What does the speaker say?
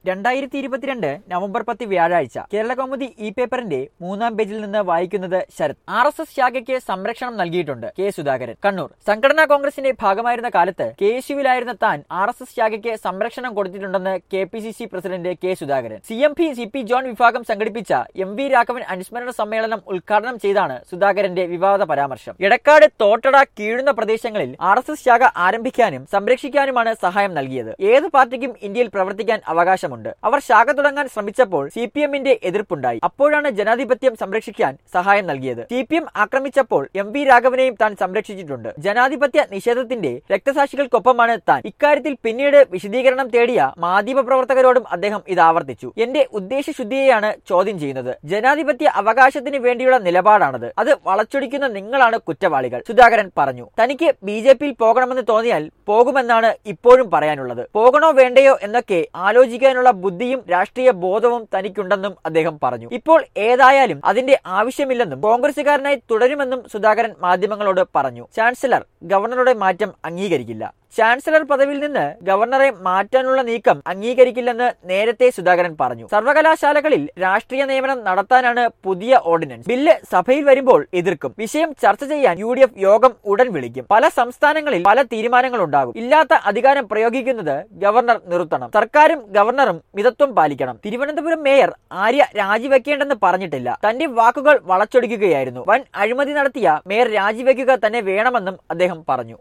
രണ്ടായിരത്തി ഇരുപത്തിരണ്ട് നവംബർ പത്ത് വ്യാഴാഴ്ച കേരള കൗമുദി ഇ പേപ്പറിന്റെ മൂന്നാം പേജിൽ നിന്ന് വായിക്കുന്നത് ശരത് ആർ എസ് എസ് ശാഖയ്ക്ക് സംരക്ഷണം നൽകിയിട്ടുണ്ട് കെ സുധാകരൻ കണ്ണൂർ സംഘടനാ കോൺഗ്രസിന്റെ ഭാഗമായിരുന്ന കാലത്ത് കെ എസ് യുവിലായിരുന്ന താൻ ആർ എസ് എസ് ശാഖയ്ക്ക് സംരക്ഷണം കൊടുത്തിട്ടുണ്ടെന്ന് K P C C president K Sudhakaran C M P C P John വിഭാഗം സംഘടിപ്പിച്ച എം വി രാഘവൻ അനുസ്മരണ സമ്മേളനം ഉദ്ഘാടനം ചെയ്താണ് സുധാകരന്റെ വിവാദ പരാമർശം എടക്കാട് തോട്ടട കീഴുന്ന പ്രദേശങ്ങളിൽ ആർ എസ് എസ് ശാഖ ആരംഭിക്കാനും സംരക്ഷിക്കാനുമാണ് സഹായം നൽകിയത് ഏത് പാർട്ടിക്കും ഇന്ത്യയിൽ പ്രവർത്തിക്കാൻ അവകാശമുണ്ട് അവർ ശാഖ തുടങ്ങാൻ ശ്രമിച്ചപ്പോൾ സി പി എമ്മിന്റെ എതിർപ്പുണ്ടായി അപ്പോഴാണ് ജനാധിപത്യം സംരക്ഷിക്കാൻ സഹായം നൽകിയത് സി പി എം ആക്രമിച്ചപ്പോൾ എം വി രാഘവനെയും താൻ സംരക്ഷിച്ചിട്ടുണ്ട് ജനാധിപത്യ നിഷേധത്തിന്റെ രക്തസാക്ഷികൾക്കൊപ്പമാണ് താൻ ഇക്കാര്യത്തിൽ പിന്നീട് വിശദീകരണം തേടിയ മാധ്യമ പ്രവർത്തകരോടും അദ്ദേഹം ഇത് ആവർത്തിച്ചു എന്റെ ഉദ്ദേശശുദ്ധിയെയാണ് ചോദ്യം ചെയ്യുന്നത് ജനാധിപത്യ അവകാശത്തിന് വേണ്ടിയുള്ള നിലപാടാണത് അത് വളച്ചൊടിക്കുന്ന നിങ്ങളാണ് കുറ്റവാളികൾ സുധാകരൻ പറഞ്ഞു തനിക്ക് ബി ജെ പിയിൽ പോകണമെന്ന് തോന്നിയാൽ പോകുമെന്നാണ് ഇപ്പോഴും പറയാനുള്ളത് പോകണോ വേണ്ടയോ എന്നൊക്കെ ആലോചിക്കാനുള്ള ബുദ്ധിയും രാഷ്ട്രീയ ബോധവും തനിക്കുണ്ടെന്നും അദ്ദേഹം പറഞ്ഞു ഇപ്പോൾ ഏതായാലും അതിന്റെ ആവശ്യമില്ലെന്നും കോൺഗ്രസുകാരനായി തുടരുമെന്നും സുധാകരൻ മാധ്യമങ്ങളോട് പറഞ്ഞു ചാൻസലർ ഗവർണറുടെ മാറ്റം അംഗീകരിക്കില്ല ചാൻസലർ പദവിയിൽ നിന്ന് ഗവർണറെ മാറ്റാനുള്ള നീക്കം അംഗീകരിക്കില്ലെന്ന് നേരത്തെ സുധാകരൻ പറഞ്ഞു സർവകലാശാലകളിൽ രാഷ്ട്രീയ നിയമനം നടത്താനാണ് പുതിയ ഓർഡിനൻസ് ബില്ല് സഭയിൽ വരുമ്പോൾ എതിർക്കും വിഷയം ചർച്ച ചെയ്യാൻ യു യോഗം ഉടൻ വിളിക്കും പല സംസ്ഥാനങ്ങളിൽ പല തീരുമാനങ്ങളുണ്ടാകും ഇല്ലാത്ത അധികാരം പ്രയോഗിക്കുന്നത് ഗവർണർ നിർത്തണം സർക്കാരും ഗവർണറും മിതത്വം പാലിക്കണം തിരുവനന്തപുരം മേയർ ആര്യ രാജിവെക്കേണ്ടെന്ന് പറഞ്ഞിട്ടില്ല തന്റെ വാക്കുകൾ വളച്ചൊടിക്കുകയായിരുന്നു വൻ അഴിമതി നടത്തിയ മേയർ രാജിവെക്കുക തന്നെ വേണമെന്നും അദ്ദേഹം പറഞ്ഞു